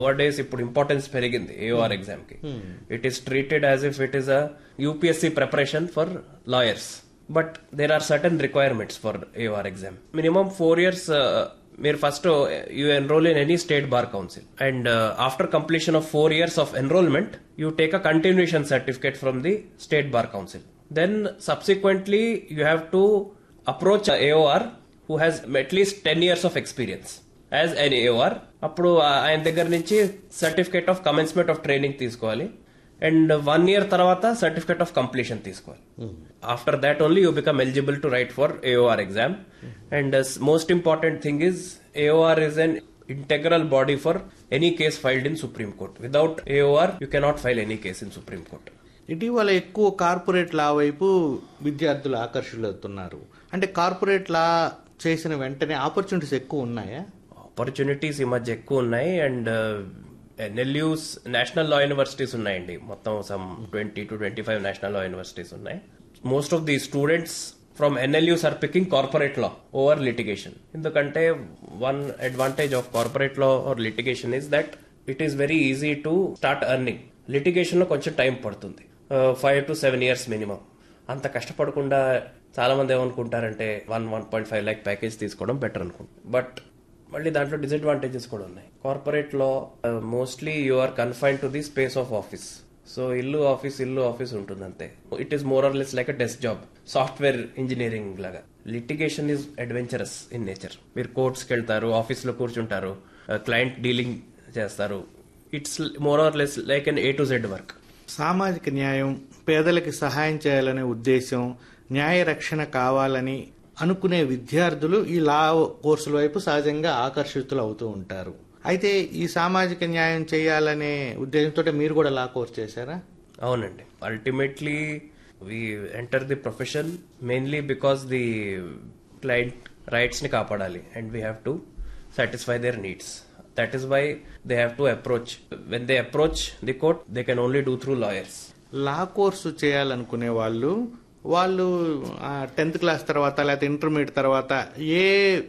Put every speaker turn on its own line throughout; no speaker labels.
days ఇప్పుడు importance పెరిగింది AOR exam కి it is treated as if it is a UPSC preparation for lawyers but there are certain requirements for AOR exam minimum four years మీరు first you enrol in any state bar council and after completion of four years of enrolment you take a continuation certificate from the state bar council then subsequently you have to approach AOR who has at least ten years of experience as an AOR అప్పుడు ఆ- ఆయన దగ్గర నుంచి certificate of commencement of training తీసుకోవాలి and one year తర్వాత certificate of completion తీసుకోవాలి after that only you become eligible to write for AOR exam and most important thing is AOR is an integral body for any case filed in supreme court without AOR you cannot file any case in supreme court
ఇటీవల ఎక్కువ corporate law వైపు విద్యార్థులు ఆకర్షితులవుతున్నారు అంటే corporate law చేసిన వెంటనే opportunities ఎక్కువ ఉన్నాయా
opportunities ఈ మధ్య ఎక్కువ ఉన్నాయి and NLUs national law universities ఉన్నాయండి మొత్తం some twenty two twenty five national law universities ఉన్నాయి most of the students from NLUs are picking corporate law over litigation ఎందుకంటే one advantage of corporate law or litigation is that it is very easy to start earning litigation లో కొంచెం time పడుతుంది five to seven years minimum అంత కష్టపడకుండా చాలా మంది ఏమనుకుంటారంటే one one point five lakh package తీసుకోవడం బెటర్ అనుకుంటారు బట్ మళ్ళీ దాంట్లో డిసడ్వాంటేజెస్ కూడా ఉన్నాయి కార్పొరేట్ లో mostly you are confine to the space of office so ఇల్లు ఆఫీస్ ఇల్లు ఆఫీస్ ఉంటుంది అంతే it is more or less like a desk job software engineering లాగా litigation is adventurous in nature మీరు కోర్ట్స్కి వెళ్తారు ఆఫీస్ లో కూర్చుంటారు క్లయింట్ డీలింగ్ చేస్తారు it's more or less like an A to Z work
సామాజిక న్యాయం పేదలకి సహాయం చేయాలనే ఉద్దేశం న్యాయ రక్షణ కావాలని అనుకునే విద్యార్థులు ఈ లా కోర్సుల వైపు సహజంగా ఆకర్షితులు అవుతూ ఉంటారు అయితే ఈ సామాజిక న్యాయం చేయాలనే ఉద్దేశంతో మీరు కూడా లా కోర్స్ చేశారా
అవునండి ultimately we enter the profession mainly because the client rights ని కాపాడాలి and we have to satisfy their needs that is why they have to approach when they approach the court they can only do through lawyers
law course చేయాలనుకునే వాళ్ళు వాళ్ళు tenth class తర్వాత లేకపోతే intermediate తర్వాత ఏ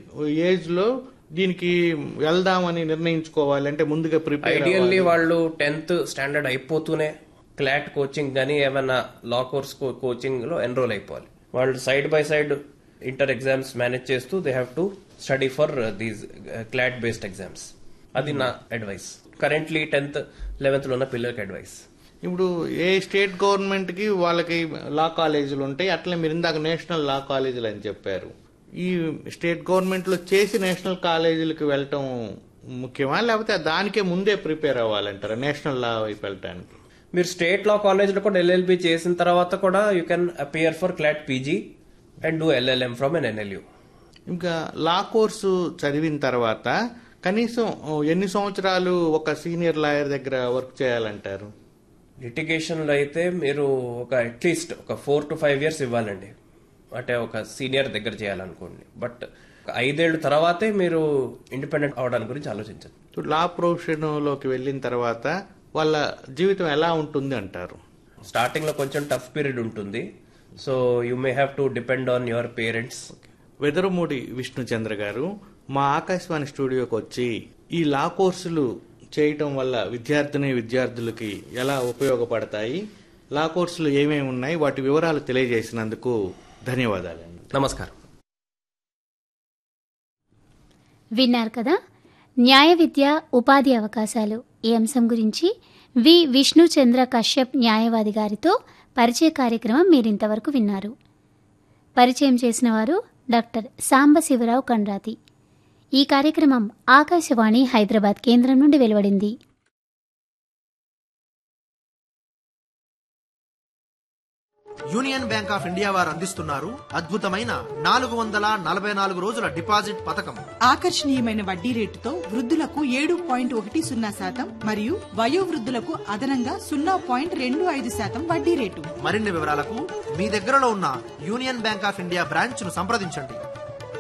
age లో దీనికి వెళ్దామని నిర్ణయించుకోవాలి అంటే ముందుగా ప్రిపేర్
ఐడియల్లీ వాళ్ళు టెన్త్ స్టాండర్డ్ అయిపోతూనే క్లాట్ కోచింగ్ కానీ ఏమైనా లా కోర్స్ కోచింగ్ లో ఎన్రోల్ అయిపోవాలి వాళ్ళు side by side inter exams manage చేస్తూ they have to study for these CLAT based exams అది నా అడ్వైస్ కరెంట్లీ టెన్త్ లెవెన్త్ లో ఉన్న పిల్లలకి అడ్వైస్
ఇప్పుడు ఏ స్టేట్ గవర్నమెంట్ కి వాళ్ళకి లా కాలేజీలు ఉంటాయి అట్లే మీరు ఇందాక నేషనల్ లా కాలేజీలు అని చెప్పారు ఈ స్టేట్ గవర్నమెంట్ లో చేసి నేషనల్ కాలేజీలకు వెళ్ళటం ముఖ్యమా లేకపోతే దానికే ముందే ప్రిపేర్ అవ్వాలంటారా నేషనల్ లా వైపు వెళ్ళటానికి
మీరు స్టేట్ లా కాలేజ్ లో కూడా ఎల్ఎల్బి చేసిన తర్వాత కూడా you can appear for CLAT PG and do LLM from N NLU
ఇంకా లా కోర్సు చదివిన తర్వాత కనీసం ఎన్ని సంవత్సరాలు ఒక సీనియర్ లాయర్ దగ్గర వర్క్ చేయాలంటారు
లిటిగేషన్ లో అయితే మీరు ఒక అట్లీస్ట్ ఒక ఫోర్ టు ఫైవ్ ఇయర్స్ ఇవ్వాలండి అంటే ఒక సీనియర్ దగ్గర చేయాలనుకోండి బట్ ఒక ఐదేళ్ల తర్వాతే మీరు ఇండిపెండెంట్ అవడానికి గురించి ఆలోచించండి
ఇప్పుడు లా ప్రొఫెషన్ లోకి వెళ్ళిన తర్వాత వాళ్ళ జీవితం ఎలా ఉంటుంది అంటారు
స్టార్టింగ్ లో కొంచెం టఫ్ పీరియడ్ ఉంటుంది so you may have to depend on your parents
Vedaramudi Vishnuchandra garu మా ఆకాశవాణి స్టూడియోకి వచ్చి ఈ లా కోర్సులు చేయటం వల్ల విద్యార్థిని విద్యార్థులకి ఎలా ఉపయోగపడతాయి లా కోర్సులు ఏమేమి ఉన్నాయి వాటి వివరాలు తెలియజేసినందుకు ధన్యవాదాలండి
నమస్కారం
విన్నారు కదా న్యాయ విద్య ఉపాధి అవకాశాలు ఈ అంశం గురించి వి విష్ణుచంద్ర కశ్యప్ న్యాయవాది గారితో పరిచయ కార్యక్రమం మీరింతవరకు విన్నారు పరిచయం చేసిన వారు డాక్టర్ సాంబశివరావు కండ్రాతి ఈ కార్యక్రమం ఆకాశవాణి హైదరాబాద్ కేంద్రం నుండి వెలువడింది
యూనియన్ బ్యాంక్ ఆఫ్ ఇండియా వారు అందిస్తున్నారు అద్భుతమైన నాలుగు వందల నలభై నాలుగు రోజుల డిపాజిట్ పథకం
ఆకర్షణీయమైన వడ్డీ రేటుతో వృద్ధులకు ఏడు పాయింట్ ఒకటి సున్నా శాతం మరియు వయోవృద్ధులకు అదనంగా సున్నా పాయింట్ రెండు ఐదు శాతం వడ్డీ రేటు
మరిన్ని వివరాలకు మీ దగ్గరలో ఉన్న union bank of India branch ను సంప్రదించండి